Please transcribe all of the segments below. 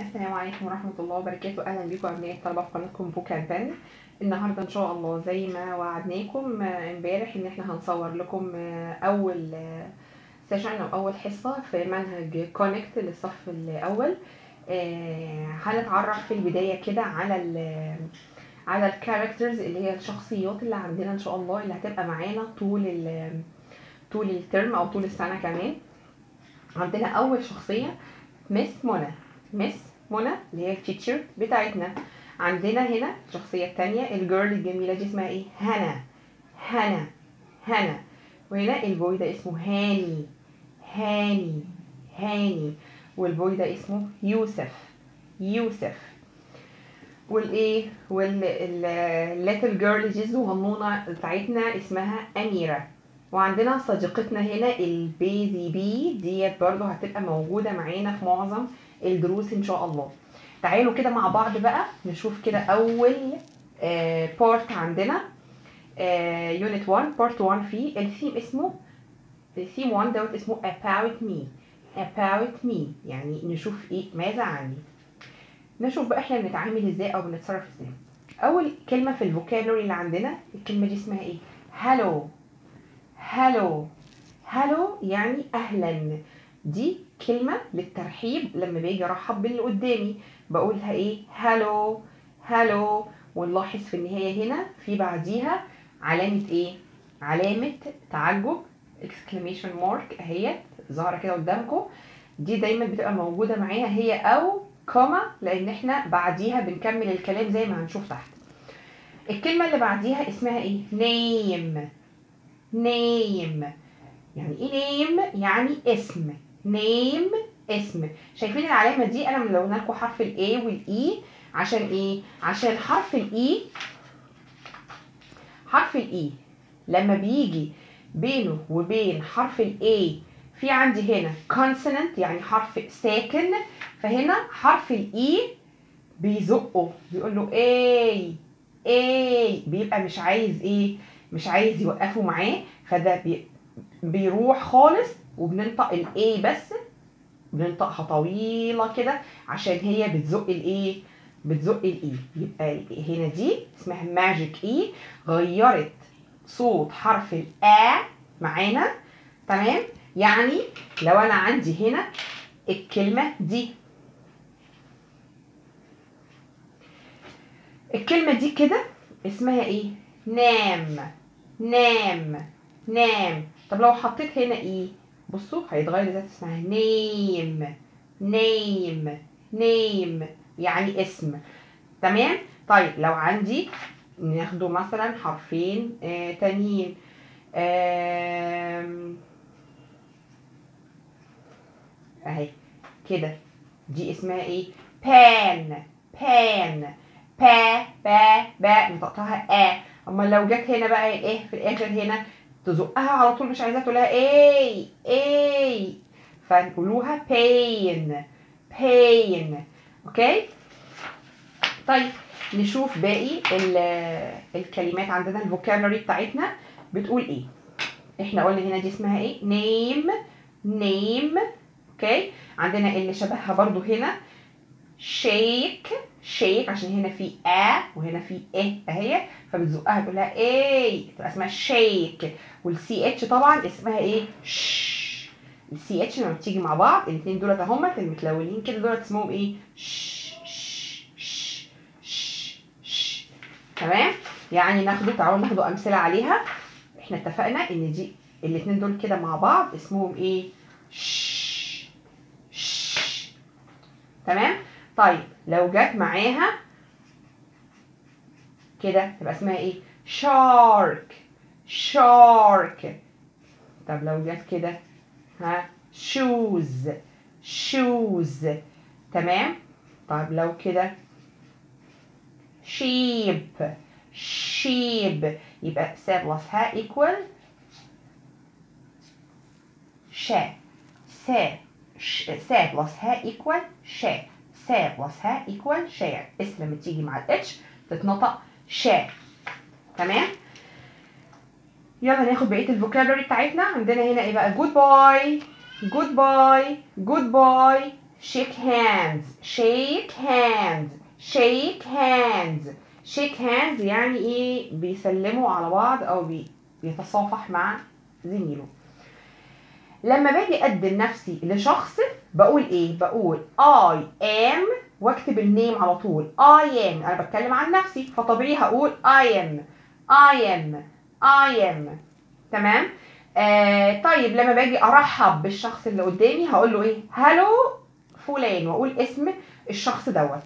السلام عليكم ورحمة الله وبركاته أهلا بكم أبناء الطلبة في قناتكم بوك أند بن النهاردة إن شاء الله زي ما وعدناكم آه، امبارح إن احنا هنصور لكم آه، أول سيشن أو أول حصة في منهج كونكت للصف الأول آه، هنتعرف في البداية كده على ال على الكاركترز اللي هي الشخصيات اللي عندنا إن شاء الله اللي هتبقى معانا طول ال طول الترم أو طول السنة كمان عندنا أول شخصية مس منى مس منى اللي هي التيتشر بتاعتنا عندنا هنا الشخصية التانية الجيرل الجميلة دي اسمها ايه هنا هنا هنا وهنا البوي ده اسمه هاني هاني هاني والبوي ده اسمه يوسف يوسف والايه والليتل جيرل دي الصغنونه بتاعتنا اسمها اميره وعندنا صديقتنا هنا البيزي بي ديت برضو هتبقى موجودة معانا في معظم الدروس ان شاء الله تعالوا كده مع بعض بقى نشوف كده اول بارت عندنا يونت 1 بارت 1 فيه الثيم اسمه الثيم 1 دوت اسمه about me about me يعني نشوف ايه ماذا عني نشوف بقى احنا بنتعامل ازاي او بنتصرف ازاي اول كلمة في الفوكابلري اللي عندنا الكلمة دي اسمها ايه هالو هالو هالو يعني اهلا دي كلمة للترحيب لما باجي ارحب باللي قدامي بقولها ايه هالو هالو ونلاحظ في النهاية هنا في بعديها علامة ايه علامة تعجب exclamation mark اهيت ظاهرة كده قدامكم دي دايما بتبقى موجودة معايا هي او كوما لان احنا بعديها بنكمل الكلام زي ما هنشوف تحت الكلمة اللي بعديها اسمها ايه name name يعني ايه name يعني اسم name اسم شايفين العلامة دي انا ملونة لكم حرف ال A وال E عشان ايه عشان حرف ال E حرف ال E لما بيجي بينه وبين حرف ال A في عندي هنا consonant يعني حرف ساكن فهنا حرف ال E بيزقه بيقول له اي اي بيبقى مش عايز ايه مش عايز يوقفوا معاه فده بي بيروح خالص وبننطق الاي بس بننطقها طويله كده عشان هي بتزق الايه بتزق الاي يبقى هنا دي اسمها ماجيك اي غيرت صوت حرف الا معانا تمام يعني لو انا عندي هنا الكلمه دي الكلمه دي كده اسمها ايه نام نام نام طب لو حطيت هنا ايه بصوا هيتغير ذات اسمها نيم نيم نيم يعني اسم تمام طيب لو عندي ناخده مثلا حرفين آه تانيين آه اهي كده دي اسمها ايه بان بان با با با نطقتها ا اما لو جت هنا بقى ايه في الاخر هنا تزقها على طول مش عايزاها تقولها اي اي فنقولوها pain pain اوكي طيب نشوف باقي الكلمات عندنا الفوكابلري بتاعتنا بتقول ايه احنا قلنا هنا دي اسمها ايه name name اوكي عندنا اللي شبهها برضو هنا shake shake عشان هنا في ا وهنا في ا اهي فبتزقها تقول لها اي تبقى اسمها شيك والسي اتش طبعا اسمها ايه ش السي اتش لما بتيجي مع بعض الاثنين دولت اهم المتلونين كده دولت اسمهم ايه ش ش ش ش ش تمام يعني ناخده تعالوا ناخده امثله عليها احنا اتفقنا ان دي الاثنين دول كده مع بعض اسمهم ايه ش ش تمام طيب لو جت معاها كده تبقى اسمها ايه شارك شارك طب لو جت كده ها شوز شوز تمام طب لو كده شيب شيب يبقى س بلس ها ايكوال شا س س بلس ها ايكوال شا س بلس ها ايكوال شا اس لما تيجي مع الاتش تتنطق شا تمام يلا ناخد بقيه الفوكابلري بتاعتنا عندنا هنا ايه بقى جود باي جود باي جود باي shake hands shake hands shake hands shake hands يعني ايه بيسلموا على بعض او بي بيتصافح مع زميله لما باجي اقدم نفسي لشخص بقول ايه بقول I am واكتب النيم على طول I am انا بتكلم عن نفسي فطبيعي هقول I am I am I am تمام آه طيب لما باجي ارحب بالشخص اللي قدامي هقول له ايه هلو فلان واقول اسم الشخص دوت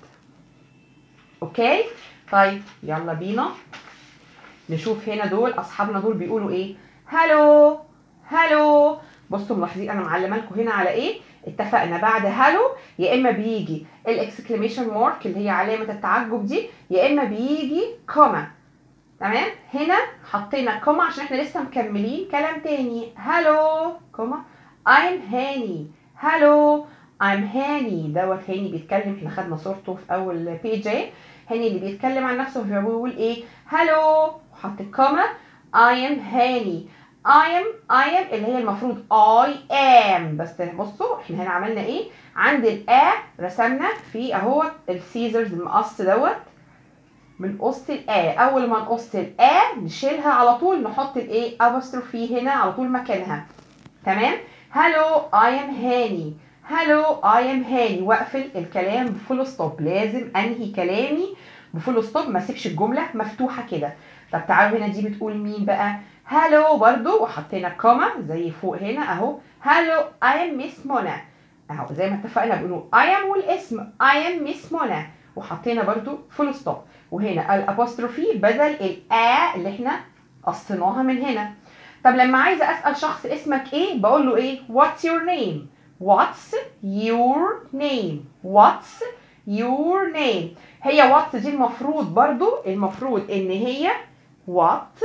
اوكي طيب يلا بينا نشوف هنا دول اصحابنا دول بيقولوا ايه هلو هلو بصوا ملاحظين انا معلمه لكم هنا على ايه اتفقنا بعد هلو يا اما بيجي الاكسكليميشن مارك اللي هي علامه التعجب دي يا اما بيجي كوما تمام هنا حطينا كوما عشان احنا لسه مكملين كلام تاني هلو كوما I'm هاني هلو I'm هاني دوت هاني بيتكلم احنا خدنا صورته في اول بيج اهي هاني اللي بيتكلم عن نفسه هو بيقول ايه هلو وحط كوما I am هاني I am I am اللي هي المفروض I am بس بصوا احنا هنا عملنا ايه عند الآ رسمنا في اهو السيزرز المقص دوت بنقص الآ أول ما نقص الآ نشيلها على طول نحط الإيه أبوستروفي هنا على طول مكانها تمام هلو I am هاني هلو I am هاني واقفل الكلام بفول ستوب لازم أنهي كلامي بفول ستوب ما اسيبش الجملة مفتوحة كده طب تعالوا هنا دي بتقول مين بقى هلو برضو وحطينا كوما زي فوق هنا اهو هلو I am Miss منى اهو زي ما اتفقنا بنقول I am والاسم I am Miss منى وحطينا برضو فول ستوب وهنا الابوستروفي بدل الآ اللي احنا قصيناها من هنا طب لما عايزه اسال شخص اسمك ايه بقول له ايه what's your name what's your name what's your name هي what دي المفروض برضو المفروض ان هي what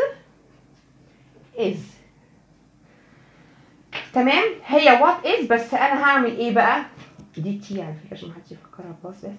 is تمام هي what is بس انا هعمل ايه بقى دي تي على فكره عشان محدش يفكرها بلس بس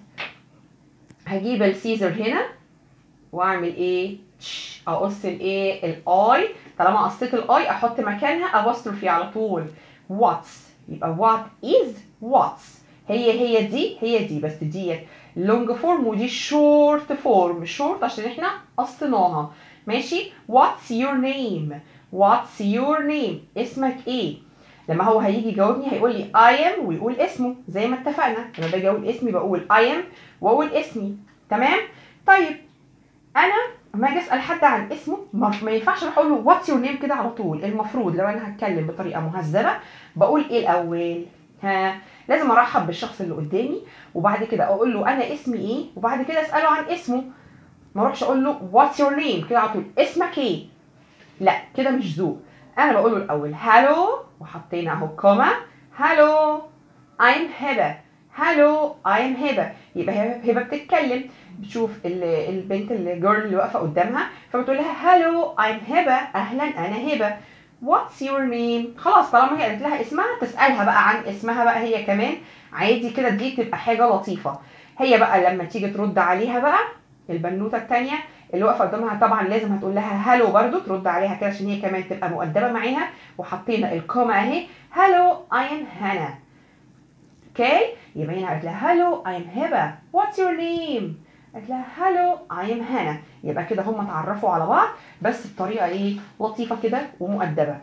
هجيب السيزر هنا واعمل ايه تش، اقص الايه الاي طالما قصيت الاي احط مكانها ابوستروفي على طول واتس يبقى وات از واتس هي هي دي هي دي بس ديت لونج فورم ودي شورت فورم شورت عشان احنا قصيناها ماشي واتس يور نيم واتس يور نيم اسمك ايه لما هو هيجي يجاوبني هيقول لي I am ويقول اسمه زي ما اتفقنا لما باجي اقول اسمي بقول I am واقول اسمي تمام طيب انا لما اجي اسال حد عن اسمه ما ما ينفعش اروح اقول له واتس يور نيم كده على طول المفروض لو انا هتكلم بطريقه مهذبه بقول ايه الاول ها لازم ارحب بالشخص اللي قدامي وبعد كده اقول له انا اسمي ايه وبعد كده اساله عن اسمه ما اروحش اقول له واتس يور نيم كده على طول اسمك ايه لا كده مش ذوق انا بقول له الاول هالو وحطينا اهو كوما هالو I'm هبه هالو I'm هبه يبقى هبه هبه بتتكلم بتشوف ال- البنت الجيرل اللي واقفه قدامها فبتقول لها هالو I'm هبه اهلا انا هبه What's your name خلاص طالما هي قالت لها اسمها تسالها بقى عن اسمها بقى هي كمان عادي كده دي تبقى حاجه لطيفه هي بقى لما تيجي ترد عليها بقى البنوته التانيه اللي واقفه قدامها طبعا لازم هتقول لها هالو برضو ترد عليها كده عشان هي كمان تبقى مؤدبه معاها وحطينا الكوما اهي هالو اي ام هانا اوكي يبقى هنا قالت لها هالو اي ام هبه واتس يور نيم قالت لها هالو اي ام هانا يبقى كده هم اتعرفوا على بعض بس بطريقه ايه لطيفه كده ومؤدبه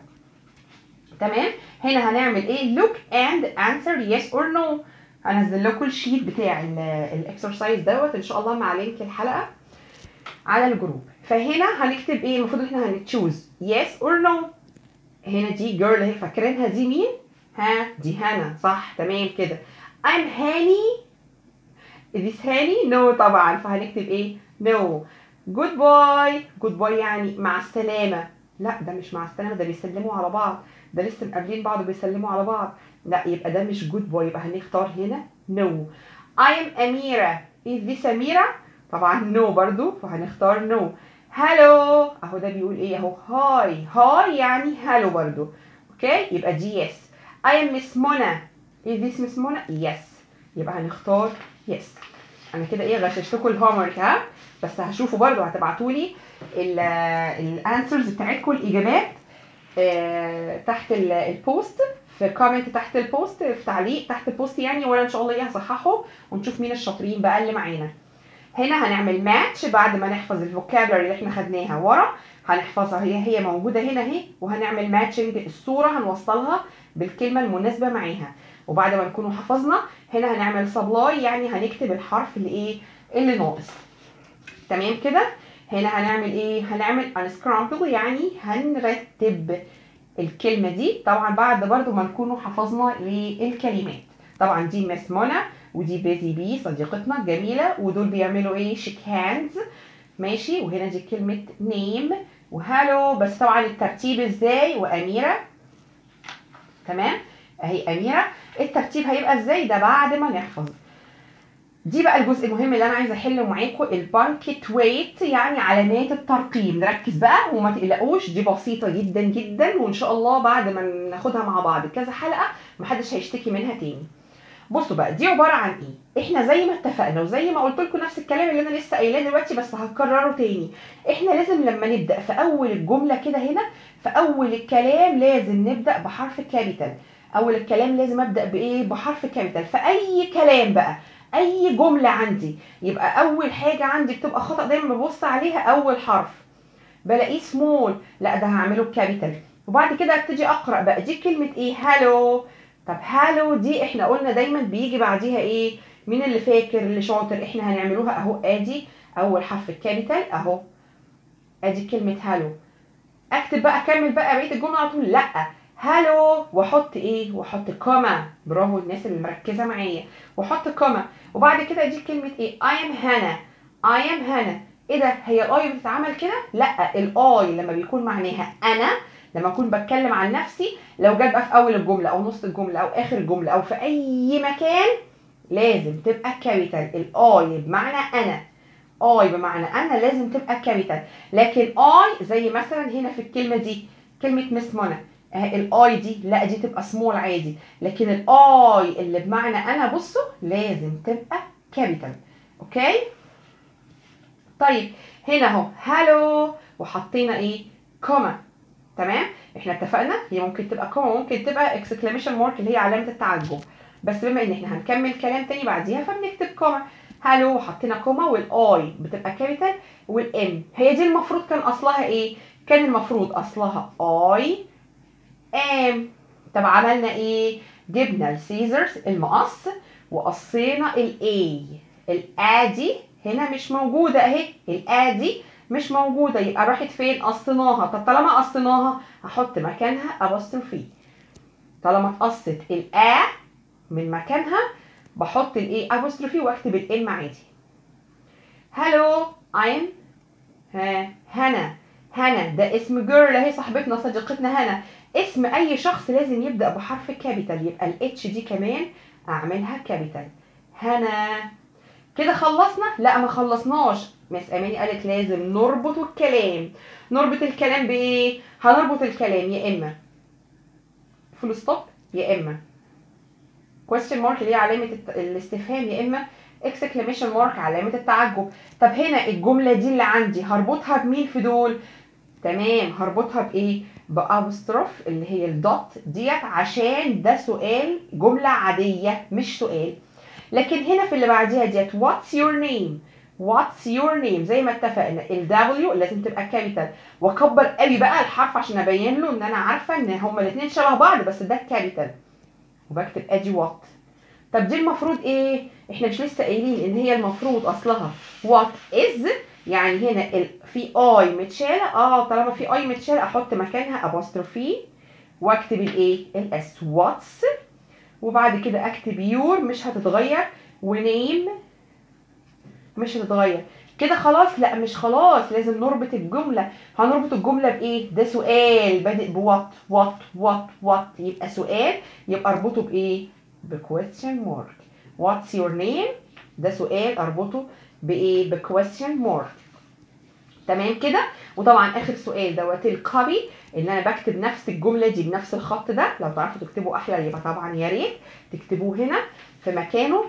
تمام هنا هنعمل ايه look and answer yes or no هنزل لكم الشيت بتاع الاكسرسايز دوت ان شاء الله مع لينك الحلقه على الجروب فهنا هنكتب ايه المفروض احنا هنتشوز yes or no هنا دي جيرل اهي فاكرينها دي مين ها دي هنا صح تمام كده I'm هاني this هاني no طبعا فهنكتب ايه no good boy good boy يعني مع السلامة لا ده مش مع السلامة ده بيسلموا على بعض ده لسه مقابلين بعض وبيسلموا على بعض لا يبقى ده مش good boy يبقى هنختار هنا no I am أميرة is this أميرة طبعا no برضو فهنختار no هالو اهو ده بيقول ايه اهو هاي هاي يعني هالو برضو اوكي يبقى دي yes I am Miss منى is this Miss منى yes يبقى هنختار yes انا كده ايه غششتكم الهومورك ها بس هشوفوا برضو هتبعتوا لي الانسرز بتاعتكم الاجابات آه تحت ال- البوست في كومنت تحت البوست في تعليق تحت البوست يعني وانا ان شاء الله ايه هصححه ونشوف مين الشاطرين بقى اللي معانا هنا هنعمل ماتش بعد ما نحفظ الفوكابلري اللي احنا خدناها ورا هنحفظها هي هي موجوده هنا اهي وهنعمل ماتشنج الصوره هنوصلها بالكلمه المناسبه معاها وبعد ما نكونوا حفظنا هنا هنعمل سبلاي يعني هنكتب الحرف اللي ايه اللي ناقص تمام كده هنا هنعمل ايه هنعمل unscramble يعني هنرتب الكلمه دي طبعا بعد برضو ما نكونوا حفظنا للكلمات طبعا دي مس منى ودي بيزي بي صديقتنا الجميله ودول بيعملوا ايه شيك هاندز ماشي وهنا دي كلمه نيم وهالو بس طبعا الترتيب ازاي واميره تمام اهي اميره الترتيب هيبقى ازاي ده بعد ما نحفظ دي بقى الجزء المهم اللي انا عايزه احله معاكم الباركت ويت يعني علامات الترقيم نركز بقى وما تقلقوش دي بسيطه جدا جدا وان شاء الله بعد ما ناخدها مع بعض كذا حلقه محدش هيشتكي منها تاني بصوا بقى دي عباره عن ايه احنا زي ما اتفقنا وزي ما قلت لكم نفس الكلام اللي انا لسه قايلاه دلوقتي بس هكرره تاني احنا لازم لما نبدا في اول الجمله كده هنا في اول الكلام لازم نبدا بحرف كابيتال اول الكلام لازم ابدا بايه بحرف كابيتال في اي كلام بقى اي جمله عندي يبقى اول حاجه عندي بتبقى خطا دايما ببص عليها اول حرف بلاقيه سمول لا ده هعمله بكابيتال وبعد كده ابتدي اقرا بقى دي كلمه ايه هالو طب هالو دي احنا قلنا دايما بيجي بعديها ايه مين اللي فاكر اللي شاطر احنا هنعملوها اهو ادي اول حرف الكابيتال اهو ادي كلمه هالو اكتب بقى اكمل بقى بقيه الجمله على طول لا هالو واحط ايه واحط كوما برافو الناس اللي مركزه معايا واحط كوما وبعد كده دي كلمه ايه I am هنا I am هنا ايه ده هي الاي بتتعمل كده لا الاي لما بيكون معناها انا لما اكون بتكلم عن نفسي لو جت بقى في اول الجمله او نص الجمله او اخر الجمله او في اي مكان لازم تبقى كابيتال الاي بمعنى انا اي بمعنى انا لازم تبقى كابيتال لكن اي زي مثلا هنا في الكلمه دي كلمه مس منى الاي دي لا دي تبقى سمول عادي لكن الاي اللي بمعنى انا بصوا لازم تبقى كابيتال اوكي طيب هنا اهو هالو وحطينا ايه كوما تمام احنا اتفقنا هي ممكن تبقى كوما ممكن تبقى اكسكلاميشن مارك اللي هي علامه التعجب بس بما ان احنا هنكمل كلام تاني بعديها فبنكتب كوما هالو وحطينا كوما والاي بتبقى كابيتال والام هي دي المفروض كان اصلها ايه كان المفروض اصلها اي ام طب عملنا ايه جبنا السيزرز المقص وقصينا الاي الادي هنا مش موجوده اهي الادي مش موجوده يبقى راحت فين قصيناها طب طالما قصيناها هحط مكانها ابوستروفي طالما اتقصت الا من مكانها بحط الايه ابوستروفي واكتب الام عادي هلو ايم ها هنا هنا ده اسم جيرل اهي صاحبتنا صديقتنا هنا اسم اي شخص لازم يبدا بحرف كابيتال يبقى الاتش دي كمان اعملها كابيتال هنا كده خلصنا لا ما خلصناش مس اماني قالت لازم نربط الكلام نربط الكلام بايه هنربط الكلام يا اما فول ستوب يا اما question mark اللي هي علامه الاستفهام يا اما exclamation mark علامه التعجب طب هنا الجمله دي اللي عندي هربطها بمين في دول تمام هربطها بايه بابستروف اللي هي الدوت ديت عشان ده سؤال جمله عاديه مش سؤال لكن هنا في اللي بعديها ديت what's your name what's your name زي ما اتفقنا ال W لازم تبقى كابيتال واكبر قوي بقى الحرف عشان ابين له ان انا عارفه ان هما الاثنين شبه بعض بس ده كابيتال وبكتب ادي وات طب دي المفروض ايه احنا مش لسه قايلين ان هي المفروض اصلها وات از يعني هنا ال في اي متشاله اه طالما في اي متشاله احط مكانها ابوستروفي واكتب الايه الاس واتس وبعد كده اكتب يور مش هتتغير ونيم مش هتتغير كده خلاص لا مش خلاص لازم نربط الجملة هنربط الجملة بإيه؟ ده سؤال بادئ بوات وات وات وات يبقى سؤال يبقى اربطه بإيه؟ بquestion mark what's your name؟ ده سؤال اربطه بإيه؟ بquestion mark تمام كده وطبعا اخر سؤال دوت الكوبي ان انا بكتب نفس الجمله دي بنفس الخط ده لو تعرفوا تكتبوا احلى يبقى طبعا يا ريت تكتبوه هنا في مكانه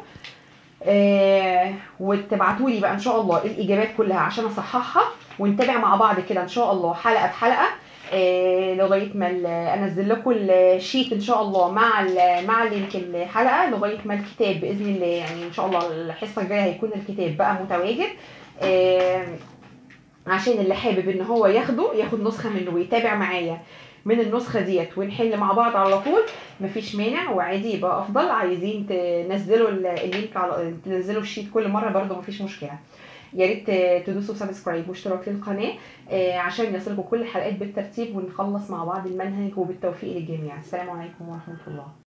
آه وتبعتوا لي بقى ان شاء الله الاجابات كلها عشان اصححها ونتابع مع بعض كده ان شاء الله حلقه بحلقه آه، لغايه ما ال- انزل لكم الشيت ان شاء الله مع ال- مع لينك الحلقه لغايه ما الكتاب باذن الله يعني ان شاء الله الحصه الجايه هيكون الكتاب بقى متواجد آه، عشان اللي حابب ان هو ياخده ياخد نسخه منه ويتابع معايا من النسخه ديت ونحل مع بعض على طول مفيش مانع وعادي يبقى افضل عايزين تنزلوا ال- اللينك على تنزلوا الشيت كل مره برضو مفيش مشكله يا ريت تدوسوا سبسكرايب واشتراك للقناه آه، عشان يصلكم كل الحلقات بالترتيب ونخلص مع بعض المنهج وبالتوفيق للجميع السلام عليكم ورحمه الله